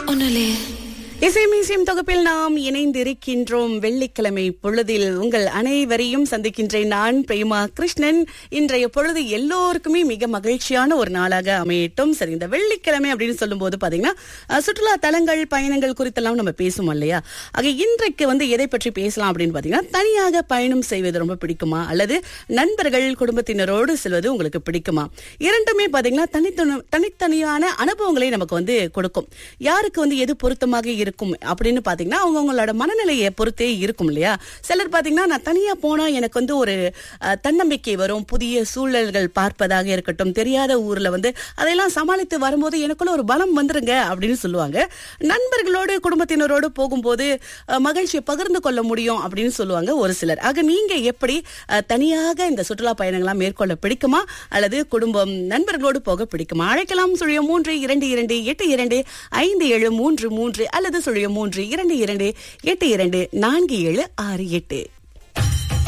ஒன்றும் இல்லையே இசை மியூசியம் தொகுப்பில் நாம் இணைந்திருக்கின்றோம் வெள்ளிக்கிழமை பொழுதில் உங்கள் அனைவரையும் சந்திக்கின்றேன் நான் பிரேமா கிருஷ்ணன் இன்றைய பொழுது எல்லோருக்குமே மிக மகிழ்ச்சியான ஒரு நாளாக அமையட்டும் சரி இந்த வெள்ளிக்கிழமை அப்படின்னு சொல்லும்போது பாத்தீங்கன்னா அஹ், சுற்றுலா தலங்கள் பயணங்கள் குறித்தெல்லாம் நம்ம பேசுவோம் இல்லையா ஆக இன்றைக்கு வந்து எதை பற்றி பேசலாம் அப்படின்னு பாத்தீங்கன்னா தனியாக பயணம் செய்வது ரொம்ப பிடிக்குமா அல்லது நண்பர்கள் குடும்பத்தினரோடு செல்வது உங்களுக்கு பிடிக்குமா இரண்டுமே பாத்தீங்கன்னா தனித்தனி தனித்தனியான அனுபவங்களை நமக்கு வந்து கொடுக்கும் யாருக்கு வந்து எது பொருத்தமாக இருக்கும் அப்படின்னு பாத்தீங்கன்னா அவங்கவங்களோட மனநிலையை பொறுத்தே இருக்கும் இல்லையா சிலர் பாத்தீங்கன்னா நான் தனியா போனா எனக்கு வந்து ஒரு அஹ், தன்னம்பிக்கை வரும் புதிய சூழல்கள் பார்ப்பதாக இருக்கட்டும் தெரியாத ஊர்ல வந்து அதையெல்லாம் சமாளித்து வரும்போது எனக்குள்ள ஒரு பலம் வந்துருங்க அப்படின்னு சொல்லுவாங்க நண்பர்களோடு குடும்பத்தினரோடு போகும்போது அஹ், மகிழ்ச்சியை பகிர்ந்து கொள்ள முடியும் அப்படின்னு சொல்லுவாங்க ஒரு சிலர் ஆக நீங்க எப்படி அஹ், தனியாக இந்த சுற்றுலா பயணங்களாம் மேற்கொள்ள பிடிக்குமா அல்லது குடும்பம் நண்பர்களோடு போக பிடிக்குமா அழைக்கலாம் சுழிய மூன்று இரண்டு இரண்டு எட்டு இரண்டு ஐந்து ஏழு மூன்று மூன்று அல்லது சுழிய மூன்று இரண்டு இரண்டு எட்டு இரண்டு நான்கு ஏழு ஆறு எட்டு